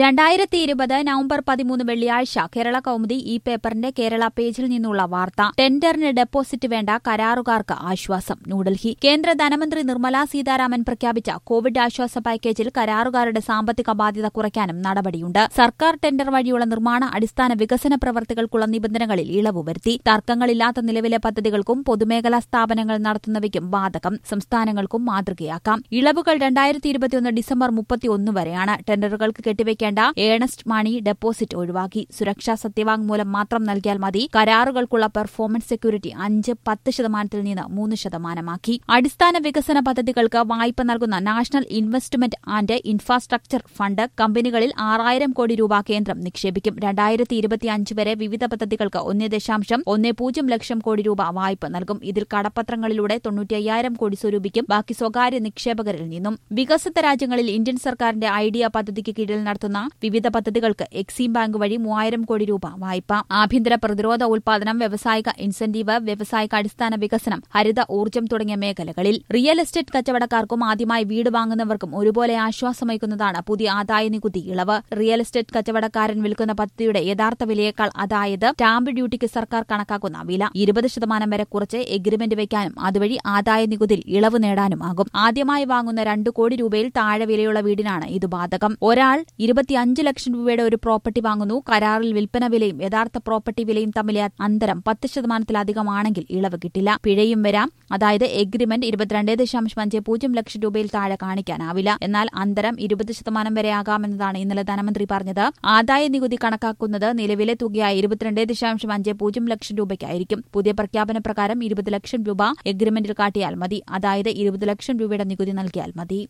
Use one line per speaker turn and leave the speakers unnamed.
രണ്ടായിരത്തി ഇരുപത് നവംബർ പതിമൂന്ന് വെള്ളിയാഴ്ച കേരള കൗമുദി ഈ പേപ്പറിന്റെ കേരള പേജിൽ നിന്നുള്ള വാർത്ത ടെൻഡറിന് ഡെപ്പോസിറ്റ് വേണ്ട കരാറുകാർക്ക് ആശ്വാസം ന്യൂഡൽഹി കേന്ദ്ര ധനമന്ത്രി നിർമ്മല സീതാരാമൻ പ്രഖ്യാപിച്ച കോവിഡ് ആശ്വാസ പാക്കേജിൽ കരാറുകാരുടെ സാമ്പത്തിക ബാധ്യത കുറയ്ക്കാനും നടപടിയുണ്ട് സർക്കാർ ടെൻഡർ വഴിയുള്ള നിർമ്മാണ അടിസ്ഥാന വികസന പ്രവർത്തികൾക്കുള്ള നിബന്ധനകളിൽ ഇളവ് വരുത്തി തർക്കങ്ങളില്ലാത്ത നിലവിലെ പദ്ധതികൾക്കും പൊതുമേഖലാ സ്ഥാപനങ്ങൾ നടത്തുന്നവയ്ക്കും ബാധകം സംസ്ഥാനങ്ങൾക്കും മാതൃകയാക്കാം ഇളവുകൾ രണ്ടായിരത്തി ഇരുപത്തിയൊന്ന് ഡിസംബർ മുപ്പത്തിയൊന്ന് വരെയാണ് ടെൻഡറുകൾക്ക് കെട്ടിവയ്ക്കേണ്ട ഏണസ്റ്റ് മണി ഡെപ്പോസിറ്റ് ഒഴിവാക്കി സുരക്ഷാ സത്യവാങ്മൂലം മാത്രം നൽകിയാൽ മതി കരാറുകൾക്കുള്ള പെർഫോമൻസ് സെക്യൂരിറ്റി അഞ്ച് പത്ത് ശതമാനത്തിൽ നിന്ന് മൂന്ന് ശതമാനമാക്കി അടിസ്ഥാന വികസന പദ്ധതികൾക്ക് വായ്പ നൽകുന്ന national investment and infrastructure fund കമ്പനികളിൽ ആറായിരം കോടി രൂപ കേന്ദ്രം നിക്ഷേപിക്കും രണ്ടായിരത്തി ഇരുപത്തിയഞ്ച് വരെ വിവിധ പദ്ധതികൾക്ക് ഒന്ന് ദശാംശം ഒന്ന് പൂജ്യം ലക്ഷം കോടി രൂപ വായ്പ നൽകും ഇതിൽ കടപ്പത്രങ്ങളിലൂടെ തൊണ്ണൂറ്റി അയ്യായിരം കോടി സ്വരൂപിക്കും ബാക്കി സ്വകാര്യ നിക്ഷേപകരിൽ നിന്നും വികസിത രാജ്യങ്ങളിൽ ഇന്ത്യൻ സർക്കാരിന്റെ ഐഡിയ പദ്ധതിക്ക് കീഴിൽ നടത്തുന്ന വിവിധ പദ്ധതികൾക്ക് എക്സിം ബാങ്ക് വഴി മൂവായിരം കോടി രൂപ വായ്പ ആഭ്യന്തര പ്രതിരോധ ഉൽപാദനം വ്യവസായിക ഇൻസെന്റീവ് വ്യവസായിക അടിസ്ഥാന വികസനം ഹരിത ഊർജ്ജം തുടങ്ങിയ മേഖലകളിൽ റിയൽ എസ്റ്റേറ്റ് കച്ചവടക്കാർക്കും ആദ്യമായി വീട് വാങ്ങുന്നവർക്കും ഒരുപോലെ ആശ്വാസമയക്കുന്നതാണ് പുതിയ ആദായ നികുതി ഇളവ് റിയൽ എസ്റ്റേറ്റ് കച്ചവടക്കാരൻ വിൽക്കുന്ന പദ്ധതിയുടെ യഥാർത്ഥ വിലയേക്കാൾ അതായത് സ്റ്റാമ്പ് ഡ്യൂട്ടിക്ക് സർക്കാർ കണക്കാക്കുന്ന വില ഇരുപത് ശതമാനം വരെ കുറച്ച് എഗ്രിമെന്റ് വയ്ക്കാനും അതുവഴി ആദായ നികുതിയിൽ ഇളവ് നേടാനുമാകും ആദ്യമായി വാങ്ങുന്ന രണ്ട് കോടി രൂപയിൽ താഴെ വിലയുള്ള വീടിനാണ് ഇത് ബാധകം ഒരാൾ ഇരുപത്തിയഞ്ച് ലക്ഷം രൂപയുടെ ഒരു പ്രോപ്പർട്ടി വാങ്ങുന്നു കരാറിൽ വിൽപ്പന വിലയും യഥാർത്ഥ പ്രോപ്പർട്ടി വിലയും തമ്മിലെ അന്തരം പത്ത് ശതമാനത്തിലധികമാണെങ്കിൽ ഇളവ് കിട്ടില്ല പിഴയും വരാം അതായത് എഗ്രിമെന്റ് ഇരുപത്തിരണ്ട് ദശാംശം അഞ്ച് പൂജ്യം ലക്ഷം രൂപയിൽ താഴെ കാണിക്കാനാവില്ല എന്നാൽ അന്തരം ഇരുപത് ശതമാനം വരെ ആകാമെന്നതാണ് ഇന്നലെ ധനമന്ത്രി പറഞ്ഞത് ആദായ നികുതി കണക്കാക്കുന്നത് നിലവിലെ തുകയായ ഇരുപത്തിരണ്ട് ദശാംശം അഞ്ച് പൂജ്യം ലക്ഷം രൂപയ്ക്കായിരിക്കും പുതിയ പ്രഖ്യാപന പ്രകാരം ഇരുപത് ലക്ഷം രൂപ എഗ്രിമെന്റിൽ കാട്ടിയാൽ മതി അതായത് ഇരുപത് ലക്ഷം രൂപയുടെ നികുതി നൽകിയാൽ മതി